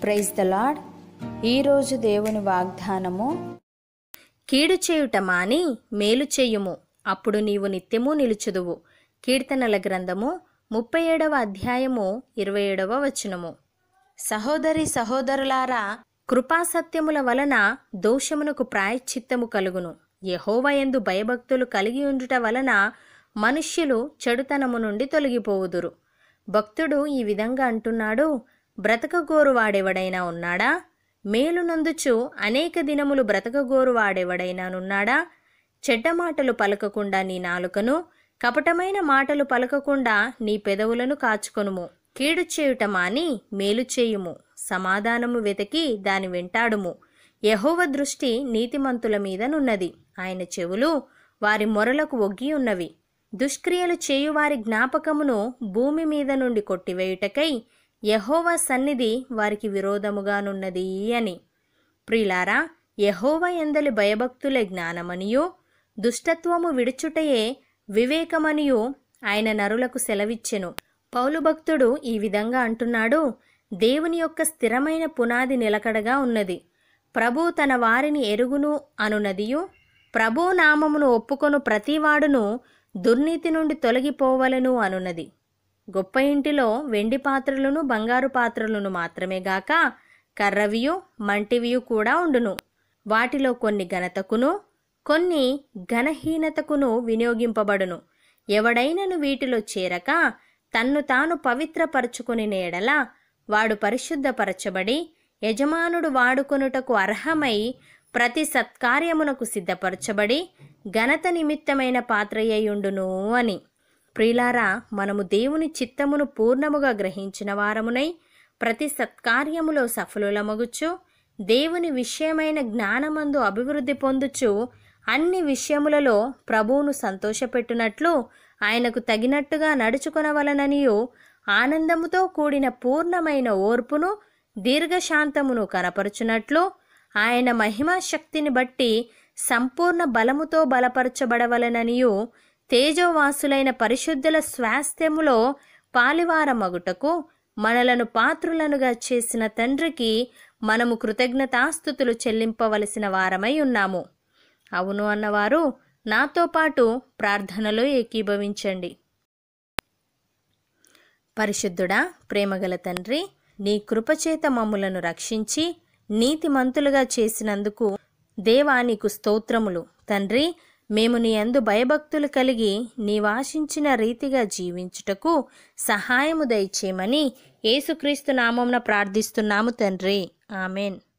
praise the lord ఈరోజు దేవుని వాగ్దానము కీడు చేయుట మాని మేలు చేయుము అప్పుడు నీవు నిత్యము నిలుచుదువు కీర్తనల గ్రంథము ముప్పై ఏడవ అధ్యాయము ఇరవై ఏడవ వచనము సహోదరి సహోదరులారా కృపాసత్యముల వలన దోషమునకు ప్రాయశ్చిత్తము కలుగును యహోవయందు భయభక్తులు కలిగి ఉండుట వలన మనుష్యులు చెడుతనము నుండి తొలగిపోవుదురు భక్తుడు ఈ విధంగా అంటున్నాడు బ్రతకగోరు వాడెవడైనా ఉన్నాడా మేలునందుచు అనేక దినములు బ్రతకగోరు వాడెవడైనానున్నాడా చెడ్డ మాటలు పలకకుండా నీ నాలుకను కపటమైన మాటలు పలకకుండా నీ పెదవులను కాచుకొనుము కీడు చేయుట మాని మేలు చేయుము సమాధానము వెతికి దాని వెంటాడుము యహోవ దృష్టి నీతిమంతుల మీదనున్నది ఆయన చెవులు వారి మొరలకు ఒగ్గి ఉన్నవి దుష్క్రియలు చేయువారి జ్ఞాపకమును భూమి మీద నుండి కొట్టివేయుటకై యహోవా సన్నిధి వారికి విరోధముగానున్నది అని ప్రిలారా యహోవ ఎందలి భయభక్తులే జ్ఞానమనియు దుష్టత్వము విడుచుటయే వివేకమనియు ఆయన నరులకు సెలవిచ్చెను పౌలు భక్తుడు ఈ విధంగా అంటున్నాడు దేవుని యొక్క స్థిరమైన పునాది నిలకడగా ఉన్నది ప్రభు తన వారిని ఎరుగును అనునదియు ప్రభు నామమును ఒప్పుకొను ప్రతివాడును దుర్నీతి నుండి తొలగిపోవలను అనున్నది గొప్ప ఇంటిలో వెండి పాత్రలను బంగారు పాత్రలను మాత్రమే గాక కర్రవియు మంటివియు కూడా ఉండును వాటిలో కొన్ని ఘనతకును కొన్ని ఘనహీనతకును వినియోగింపబడును ఎవడైనను వీటిలో చేరక తన్ను తాను పవిత్రపరచుకుని నేడల వాడు పరిశుద్ధపరచబడి యజమానుడు వాడుకొనుటకు అర్హమై ప్రతి సత్కార్యమునకు సిద్ధపరచబడి ఘనత నిమిత్తమైన పాత్రయ్యుండును అని ప్రియులారా మనము దేవుని చిత్తమును పూర్ణముగా గ్రహించిన వారమునై ప్రతి సత్కార్యములో సఫలులమగుచు దేవుని విషయమైన జ్ఞానమందు అభివృద్ధి పొందుచు అన్ని విషయములలో ప్రభువును సంతోషపెట్టునట్లు ఆయనకు తగినట్టుగా నడుచుకొనవలననియు ఆనందముతో కూడిన పూర్ణమైన ఓర్పును దీర్ఘశాంతమును కనపరుచునట్లు ఆయన మహిమా శక్తిని బట్టి సంపూర్ణ బలముతో బలపరచబడవలననియు తేజోవాసులైన పరిశుద్ధుల స్వాస్థ్యములో పాలివారమగుటకు మనలను పాత్రులనుగా చేసిన తండ్రికి మనము కృతజ్ఞతాస్థుతులు చెల్లింపవలసిన వారమై ఉన్నాము అవును అన్నవారు నాతో పాటు ప్రార్థనలో ఏకీభవించండి పరిశుద్ధుడా ప్రేమగల తండ్రి నీ కృపచేత మమ్ములను రక్షించి నీతిమంతులుగా చేసినందుకు దేవా నీకు స్తోత్రములు తండ్రి మేము నీ అందు భయభక్తులు కలిగి నీవాశించిన రీతిగా జీవించుటకు సహాయము దయచేయమని యేసుక్రీస్తు నామంన ప్రార్థిస్తున్నాము తండ్రి ఆమెన్